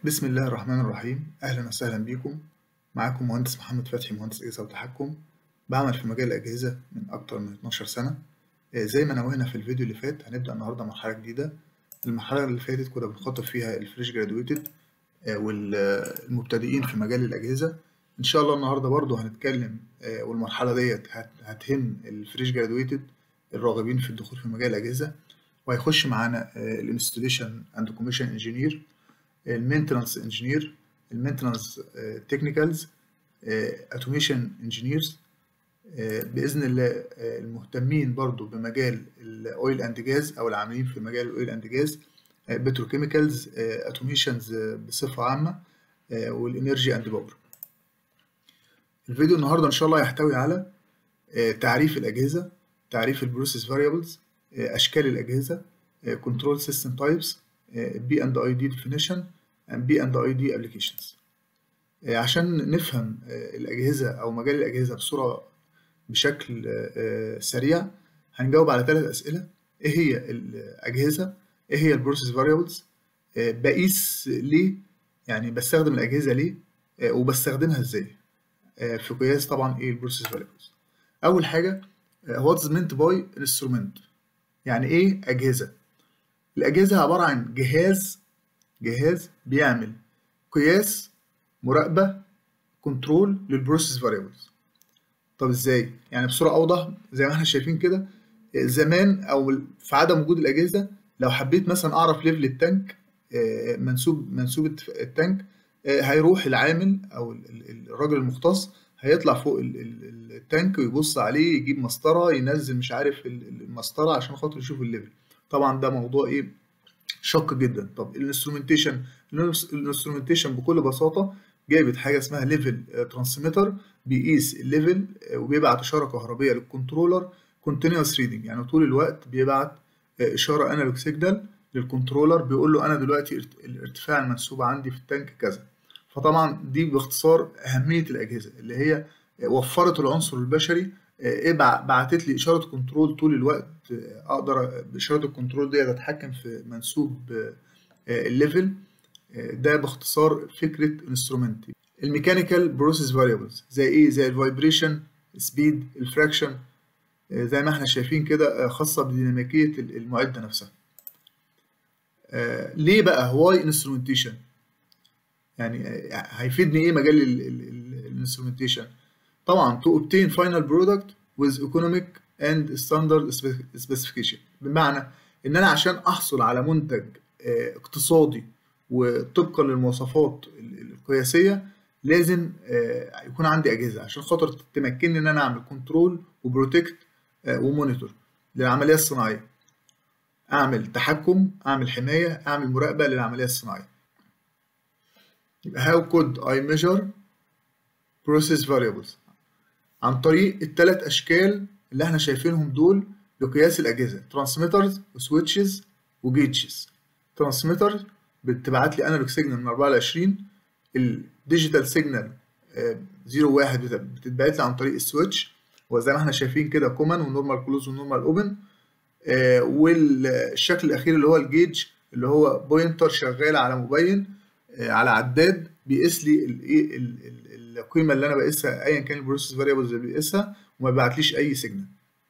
بسم الله الرحمن الرحيم أهلا وسهلا بكم معاكم مهندس محمد فتحي مهندس أجهزة وتحكم بعمل في مجال الأجهزة من أكتر من 12 سنة آه، زي ما نوهنا في الفيديو اللي فات هنبدأ النهاردة مرحلة جديدة المرحلة اللي فاتت كنا بنخاطب فيها الفريش جرادويتد والمبتدئين في مجال الأجهزة إن شاء الله النهاردة برضو هنتكلم آه، والمرحلة ديت هت- هتهم الفريش جرادويتد الراغبين في الدخول في مجال الأجهزة وهيخش معانا الانستليشن اند كوميشن انجينير المينتنانس انجينير المينتنانس تكنيكالز اوتوميشن انجينيرز باذن الله آه، المهتمين برضو بمجال الاويل اند جاز او العاملين في مجال الاويل اند جاز بتروكيميكالز اوتوميشنز بصفه عامه والانرجي اند باور الفيديو النهارده ان شاء الله يحتوي على آه، تعريف الاجهزه تعريف البروسيس فاريبلز اشكال الاجهزه كنترول سيستم تايبس بي اند اي دي ديفينيشن بي اند اي دي ابلكيشنز عشان نفهم آه، الاجهزه او مجال الاجهزه بصوره بشكل آه، سريع هنجاوب على ثلاث اسئله ايه هي الاجهزه ايه هي البروسيس فاريبلز بقيس ليه يعني بستخدم الاجهزه ليه آه، وبستخدمها ازاي آه، في قياس طبعا ايه البروسيس فاريبلز اول حاجه واتس meant باي انسترومنت يعني ايه اجهزه الاجهزه عباره عن جهاز جهاز بيعمل قياس مراقبه كنترول للبروسيس فاريبلز طب ازاي يعني بصوره اوضح زي ما احنا شايفين كده زمان او في عدم وجود الاجهزه لو حبيت مثلا اعرف ليفل التانك آه، منسوب منسوب الت- التانك آه، هيروح العامل او ال- ال- الراجل المختص هيطلع فوق ال- ال- التانك ويبص عليه يجيب مسطره ينزل مش عارف ال- ال- المسطره عشان خاطر يشوف الليفل طبعا ده موضوع ايه شق جدا طب الانسترومنتيشن الانسترومنتيشن بكل بساطه جايبت حاجه اسمها ليفل ترانسميتر بيقيس الليفل آه، وبيبعت اشاره كهربيه للكنترولر كونتينوس ريدنج يعني طول الوقت بيبعت آه، اشاره انالوج سيجنال للكنترولر بيقول له انا دلوقتي ارت- الارتفاع المنسوب عندي في التانك كذا فطبعا دي باختصار اهميه الاجهزه اللي هي وفرت العنصر البشري آه، ابع- بعتت لي اشاره كنترول طول الوقت آه، اقدر باشاره الكنترول دي اتحكم في منسوب آه، آه، الليفل آه، ده باختصار فكره انسترومنت الميكانيكال بروسيس فاريبلز زي ايه زي الفايبريشن سبيد الفراكشن زي ما احنا شايفين كده آه، خاصه بديناميكيه المعده نفسها آه، ليه بقى واي انسترومنتيشن يعني آه، هيفيدني ايه مجال الانسترومنتيشن طبعا to obtain final product with economic and standard spec- specification بمعنى ان انا عشان احصل على منتج آه، اقتصادي وطبقا للمواصفات ال- ال- القياسيه لازم آه، يكون عندي اجهزه عشان خاطر تمكنني ان انا اعمل كنترول وبروتكت ومونيتور للعمليه الصناعيه اعمل تحكم اعمل حمايه اعمل مراقبه للعمليه الصناعيه يبقى how could I measure process variables عن طريق الثلاث اشكال اللي احنا شايفينهم دول لقياس الاجهزه ترانسميترز وسويتشز وجيتشز ترانسميتر بتبعت لي انالوج سيجنال من 4 ل 20 الديجيتال سيجنال 01 بتتبعت لي عن طريق السويتش وزي ما احنا شايفين كده كومن ونورمال كلوز ونورمال اوبن والشكل الاخير اللي هو الجيج اللي هو بوينتر شغال على مبين آه، على عداد بيقيس لي الايه ال- ال- القيمه اللي انا بقيسها ايا كان البروسيس فاريبلز اللي بيقيسها وما بيبعتليش اي سيجنال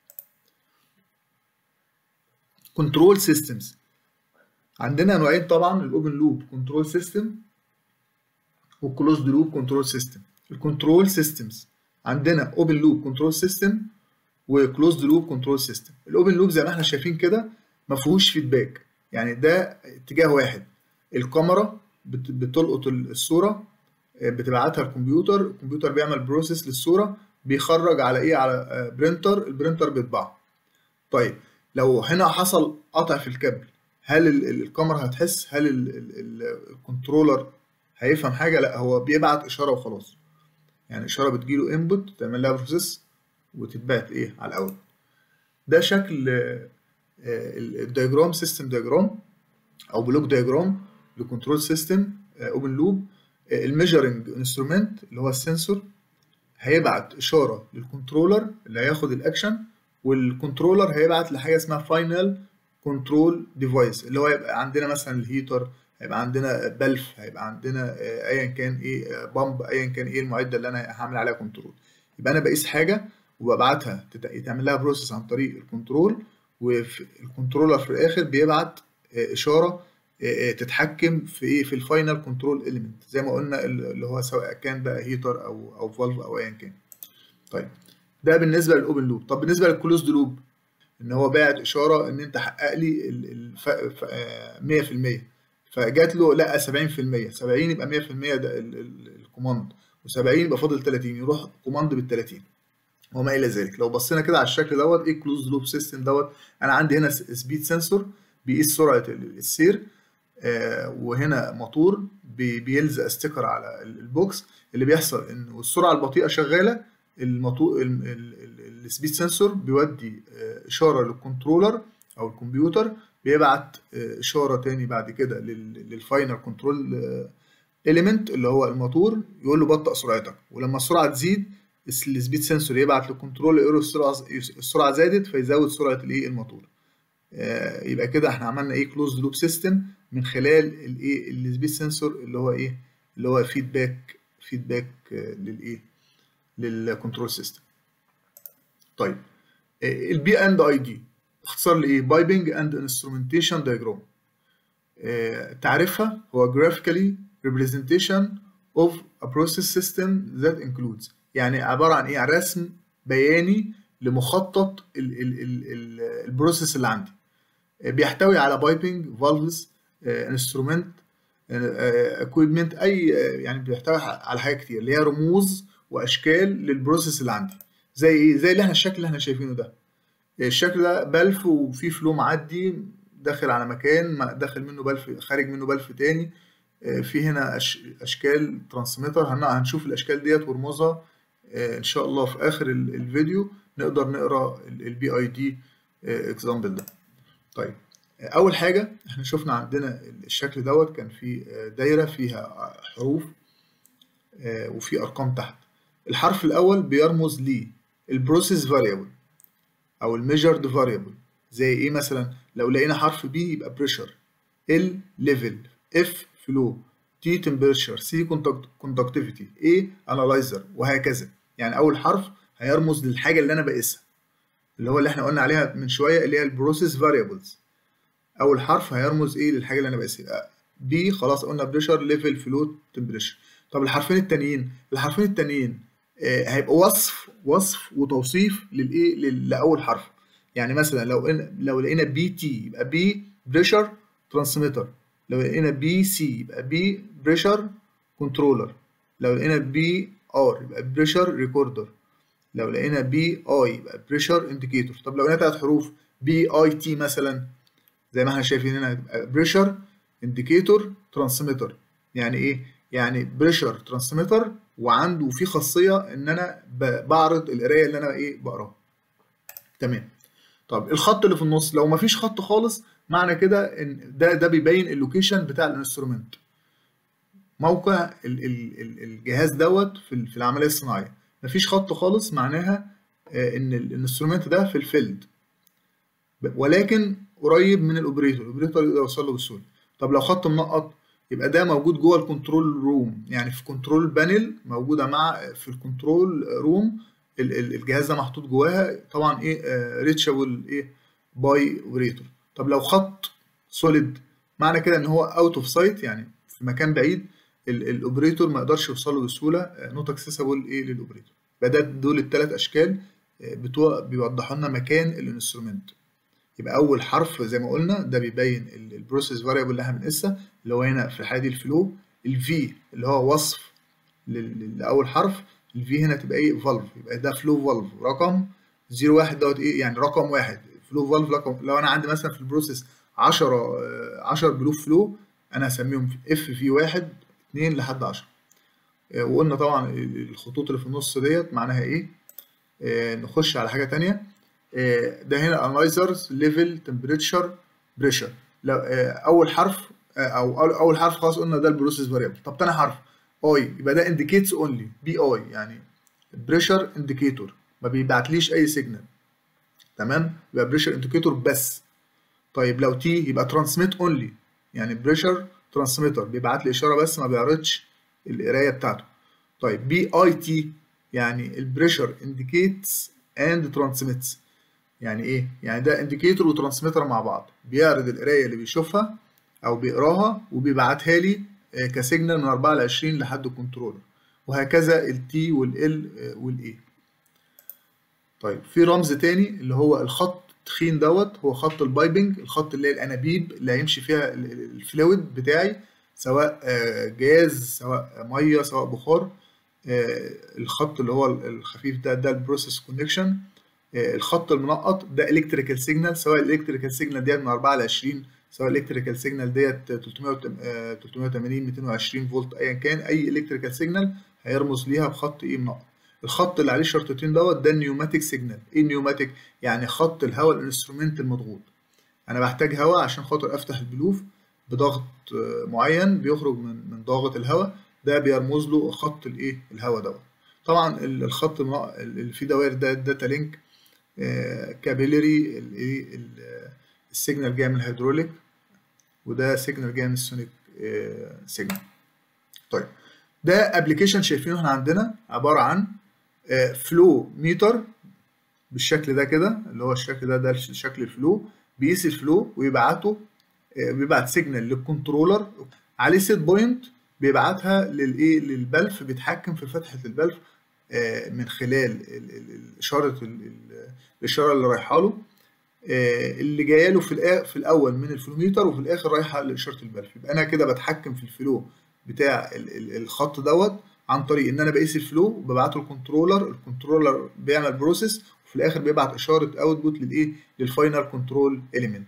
كنترول سيستمز عندنا نوعين طبعا الاوبن لوب كنترول سيستم والكلوزد لوب كنترول سيستم الكنترول سيستمز عندنا اوبن لوب كنترول سيستم وكلوزد لوب كنترول سيستم الاوبن لوب زي ما احنا شايفين كده ما فيهوش فيدباك يعني ده اتجاه واحد الكاميرا بت- بتلقط الصوره آه، بتبعتها الكمبيوتر الكمبيوتر بيعمل بروسيس للصوره بيخرج على ايه على برينتر البرينتر بيطبعها طيب لو هنا حصل قطع في الكابل هل ال- ال- الكاميرا هتحس هل ال- ال- ال- الكنترولر هيفهم حاجه لا هو بيبعت اشاره وخلاص يعني اشاره بتجيله انبوت تعمل لها بروسيس وتتبعت ايه على الاول ده شكل آه، آه، الدياجرام سيستم دياجرام او بلوك دياجرام لكنترول سيستم اوبن لوب الميجرنج انسترومنت اللي هو السنسور هيبعت اشاره للكنترولر اللي هياخد الاكشن والكنترولر هيبعت لحاجه اسمها فاينل كنترول ديفايس اللي هو يبقى عندنا مثلا الهيتر هيبقى عندنا بلف هيبقى عندنا ايا كان ايه بامب ايا كان ايه المعده اللي انا هعمل عليها كنترول يبقى انا بقيس حاجه وببعتها تعمل لها بروسيس عن طريق الكنترول والكنترولر في الاخر بيبعت اشاره تتحكم في ايه في الفاينل كنترول اليمنت زي ما قلنا اللي هو سواء كان بقى هيتر او او فالف او ايا كان طيب ده بالنسبه للاوبن لوب طب بالنسبه للكلوزد لوب ان هو باعت اشاره ان انت حقق لي ال 100% فجات له لا 70% 70 يبقى 100% ده الكوماند و70 يبقى فاضل 30 يروح كوماند بال 30 وما الى ذلك لو بصينا كده على الشكل دوت ايه كلوز لوب سيستم دوت انا عندي هنا سبيد سنسور بيقيس سرعه السير آه وهنا موتور بي بيلزق ستيكر على البوكس اللي بيحصل ان السرعه البطيئه شغاله الموتور السبيد سنسور بيودي آه اشاره للكنترولر او الكمبيوتر بيبعت آه اشاره تاني بعد كده للفاينل كنترول اليمنت اللي هو الموتور يقول له بطئ سرعتك ولما السرعه تزيد السبيد سنسور يبعت للكنترول يقول السرعه السرعه زادت فيزود سرعه الايه الموتور آه يبقى كده احنا عملنا ايه كلوز لوب سيستم من خلال الايه السبيد سنسور اللي هو ايه اللي هو فيدباك فيدباك آه للايه للكنترول سيستم طيب آه البي اند اي دي اختصار لايه بايبنج اند انسترومنتيشن دايجرام تعريفها هو graphically representation of a process system that includes يعني عباره عن ايه عن رسم بياني لمخطط البروسيس اللي عندي بيحتوي على بايبنج فالفز انسترومنت اكويبمنت اي يعني بيحتوي على حاجات كتير اللي هي رموز واشكال للبروسيس اللي عندي زي ايه زي اللي احنا الشكل اللي احنا شايفينه ده الشكل ده بلف وفيه فلو معدي داخل على مكان داخل منه بلف خارج منه بلف تاني في هنا اشكال ترانسميتر هنشوف الاشكال ديت ورموزها ان شاء الله في اخر الفيديو نقدر نقرا البي اي دي اكزامبل ده طيب اول حاجه احنا شفنا عندنا الشكل دوت كان في دايره فيها حروف وفي ارقام تحت الحرف الاول بيرمز لي البروسيس فاريبل او الميجرد فاريبل زي ايه مثلا لو لقينا حرف بي يبقى بريشر ال ليفل اف فلو تي تمبريتشر سي كوندكتيفيتي ايه انالايزر وهكذا يعني اول حرف هيرمز للحاجه اللي انا بقيسها اللي هو اللي احنا قلنا عليها من شويه اللي هي البروسيس فاريبلز اول حرف هيرمز ايه للحاجه اللي انا بقيسها بي خلاص قلنا بريشر ليفل فلو تمبريتشر طب الحرفين التانيين الحرفين التانيين آه هيبقى وصف وصف وتوصيف للايه لاول حرف يعني مثلا لو إن لو لقينا بي تي يبقى بي بريشر ترانسميتر لو لقينا بي سي يبقى بي بريشر كنترولر لو لقينا بي ار يبقى بريشر ريكوردر لو لقينا بي اي يبقى بريشر انديكيتور طب لو لقينا ثلاث حروف بي اي تي مثلا زي ما احنا شايفين هنا هتبقى بريشر انديكيتور ترانسميتر يعني ايه يعني بريشر ترانسميتر وعنده في خاصيه ان انا بعرض القرايه اللي انا ايه بقراها تمام طب الخط اللي في النص لو مفيش خط خالص معنى كده ان ده ده بيبين اللوكيشن بتاع الانسترومنت موقع ال ال الجهاز دوت في في العمليه الصناعيه مفيش خط خالص معناها ان الانسترومنت ده في الفيلد ولكن قريب من الاوبريتور الاوبريتور يقدر يوصل له بسهوله طب لو خط منقط يبقى ده موجود جوه الكنترول روم يعني في كنترول بانل موجوده مع في الكنترول روم الجهاز ده محطوط جواها طبعا ايه ريتشابل ايه باي اوبريتور طب لو خط سوليد معنى كده ان هو اوت اوف سايت يعني في مكان بعيد الاوبريتور ما يقدرش يوصل له بسهوله نوت اكسسبل ايه للاوبريتور يبقى ده دول الثلاث اشكال بتوع بيوضحوا لنا مكان الانسترومنت يبقى اول حرف زي ما قلنا ده بيبين البروسيس فاريبل اللي احنا بنقيسها اللي هو هنا في الحاله دي الفلو الفي اللي هو وصف لاول حرف الفي هنا تبقى ايه فالف يبقى ده فلو فالف رقم 01 دوت ايه يعني رقم واحد فلو فالف رقم لو انا عندي مثلا في البروسيس 10 10 بلو فلو انا هسميهم اف في 1 2 لحد 10 وقلنا طبعا الخطوط اللي في النص ديت معناها ايه نخش على حاجه تانية ده هنا انالايزرز ليفل تمبريتشر بريشر لو اول حرف او اول حرف خلاص قلنا ده البروسيس فاريبل طب تاني حرف اي يبقى ده انديكيتس اونلي بي اي يعني بريشر انديكيتور ما بيبعتليش اي سيجنال تمام يبقى بريشر انديكيتور بس طيب لو تي يبقى ترانسميت اونلي يعني بريشر ترانسميتر بيبعت لي اشاره بس ما بيعرضش القرايه بتاعته طيب بي اي تي يعني البريشر انديكيتس اند ترانسميتس يعني ايه يعني ده انديكيتور وترانسميتر مع بعض بيعرض القرايه اللي بيشوفها او بيقراها وبيبعتها لي كسيجنال من 4 ل 20 لحد الكنترولر وهكذا التي والال والاي طيب في رمز تاني اللي هو الخط التخين دوت هو خط البايبنج الخط اللي هي الانابيب اللي هيمشي فيها الفلويد بتاعي سواء جاز سواء ميه سواء بخار الخط اللي هو الخفيف ده ده البروسيس كونكشن الخط المنقط ده الكتريكال سيجنال سواء الالكتريكال سيجنال ديت من 4 ل 20 سواء الالكتريكال سيجنال ديت 380 220 فولت ايا كان اي الكتريكال سيجنال هيرمز ليها بخط ايه منقط الخط اللي عليه الشرطتين دوت ده النيوماتيك سيجنال ايه النيوماتيك يعني خط الهواء الانسترومنت المضغوط انا بحتاج هواء عشان خاطر افتح البلوف بضغط معين بيخرج من من ضاغط الهواء ده بيرمز له خط الايه الهواء دوت طبعا الخط اللي فيه دوائر ده داتا لينك كابيلري الايه السيجنال جاي من الهيدروليك وده سيجنال جاي من السونيك سيجنال طيب ده ابلكيشن شايفينه احنا عندنا عباره عن فلو ميتر بالشكل ده كده اللي هو الشكل ده ده شكل الفلو بيقيس الفلو ويبعته بيبعت سيجنال للكنترولر عليه سيت بوينت بيبعتها للايه للبلف بيتحكم في فتحه البلف من خلال اشاره الاشاره اللي رايحه له اللي جايه له في في الاول من الفلوميتر وفي الاخر رايحه لاشاره البلف يبقى انا كده بتحكم في الفلو بتاع الخط دوت عن طريق ان انا بقيس الفلو وببعته الكنترولر الكنترولر بيعمل بروسيس وفي الاخر بيبعت اشاره اوتبوت للايه للفاينل كنترول اليمنت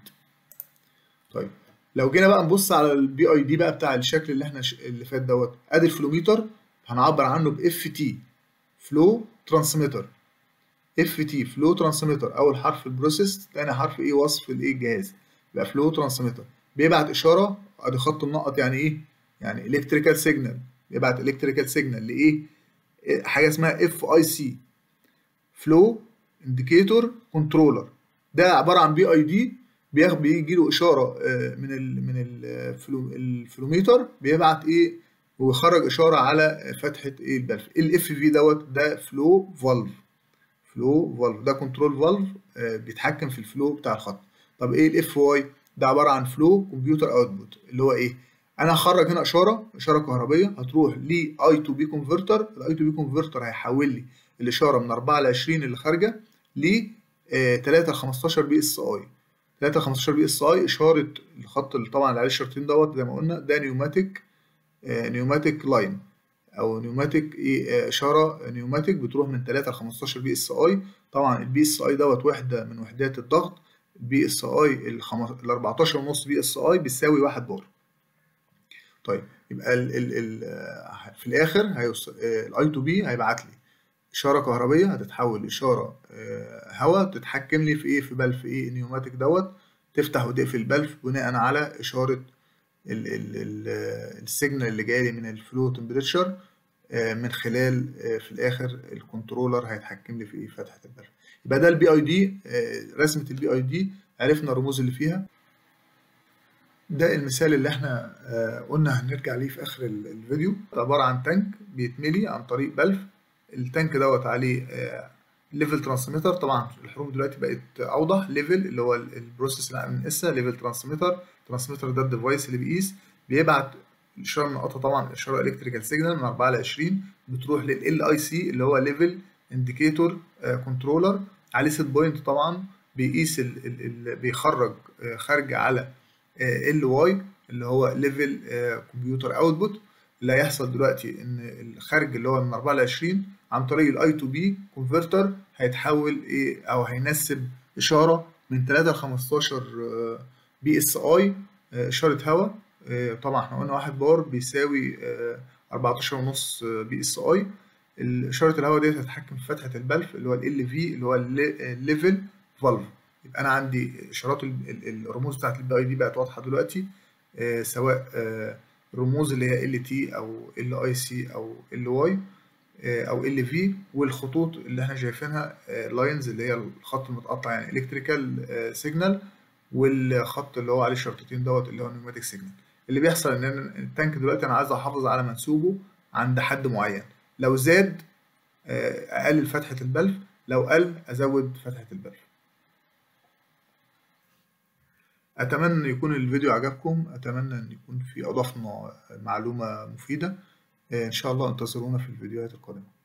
طيب لو جينا بقى نبص على البي اي دي بقى بتاع الشكل اللي احنا اللي فات دوت ادي الفلوميتر هنعبر عنه باف تي فلو ترانسميتر اف تي فلو ترانسميتر اول حرف البروسيس ثاني حرف ايه وصف الايه الجهاز يبقى فلو ترانسميتر بيبعت اشاره ادي خط منقط يعني ايه يعني الكتريكال سيجنال بيبعت الكتريكال سيجنال لايه حاجه اسمها اف اي سي فلو انديكيتور كنترولر ده عباره عن بي اي دي بياخد بيجي له اشاره من ال من الفلو الفلوميتر بيبعت ايه ويخرج اشاره على فتحه ايه البلف الاف في دوت ده فلو فالف فلو فالف ده كنترول فالف بيتحكم في الفلو بتاع الخط طب ايه الاف واي ده عباره عن فلو كمبيوتر اوتبوت اللي هو ايه انا هخرج هنا اشاره اشاره كهربيه هتروح ل اي تو بي كونفرتر الاي تو بي كونفرتر هيحول لي الاشاره من 4 ل 20 اللي خارجه ل 3 ل 15 بي اس اي 3 ل 15 بي اس اي اشاره الخط اللي طبعا اللي عليه الشرطين دوت زي ما قلنا ده نيوماتيك نيوماتيك لاين او نيوماتيك ايه اشاره نيوماتيك بتروح من 3 ل 15 بي اس اي طبعا البي اس اي دوت وحده من وحدات الضغط البي اس اي ال 14 ونص بي اس اي بيساوي 1 بار طيب يبقى ال ال ال في الاخر الاي تو بي هيبعت لي اشاره كهربيه هتتحول لاشاره هواء تتحكم لي في ايه في بلف ايه النيوماتيك دوت تفتح وتقفل البلف بناء على اشاره ال ال ال السيجنال اللي جاي لي من الفلو تمبريتشر من خلال في الاخر الكنترولر هيتحكم لي في ايه فتحه البلف يبقى ده البي اي دي رسمه البي اي دي عرفنا الرموز اللي فيها ده المثال اللي احنا قلنا هنرجع ليه في اخر الفيديو عباره عن تانك بيتملي عن طريق بلف التانك دوت عليه ليفل ترانسميتر طبعا الحروف دلوقتي بقت اوضح ليفل اللي هو البروسيس اللي بنقيسها ليفل ترانسميتر ترانسميتر ده الديفايس اللي بيقيس بيبعت الاشاره النقطه طبعا اشاره الكتريكال سيجنال من 4 ل 20 بتروح لل اي سي اللي هو ليفل انديكيتور كنترولر عليه سيت بوينت طبعا بيقيس ال ال ال بيخرج خارج على ال واي اللي هو ليفل كمبيوتر اوتبوت اللي هيحصل دلوقتي ان الخارج اللي هو من 4 ل 20 عن طريق الاي تو بي كونفرتر هيتحول ايه او هينسب اشاره من 3 ل 15 بي اس اي اشاره هواء طبعا احنا قلنا 1 بار بيساوي 14 ونص بي اس اي اشاره الهواء ديت هتتحكم في فتحه البلف اللي هو ال في اللي هو الليفل فالف يبقى انا عندي اشارات الرموز بتاعت البي اي دي بقت واضحه دلوقتي سواء رموز اللي هي ال تي او ال اي سي او ال واي او ال في والخطوط اللي احنا شايفينها لاينز اللي هي الخط المتقطع يعني الكتريكال سيجنال والخط اللي هو عليه شرطتين دوت اللي هو نيوماتيك سيجنال اللي بيحصل ان أنا التانك دلوقتي انا عايز احافظ على منسوبه عند حد معين لو زاد آه، اقلل فتحه البلف لو قل ازود فتحه البلف اتمنى ان يكون الفيديو عجبكم اتمنى ان يكون في اضفنا معلومه مفيده آه، ان شاء الله انتظرونا في الفيديوهات القادمه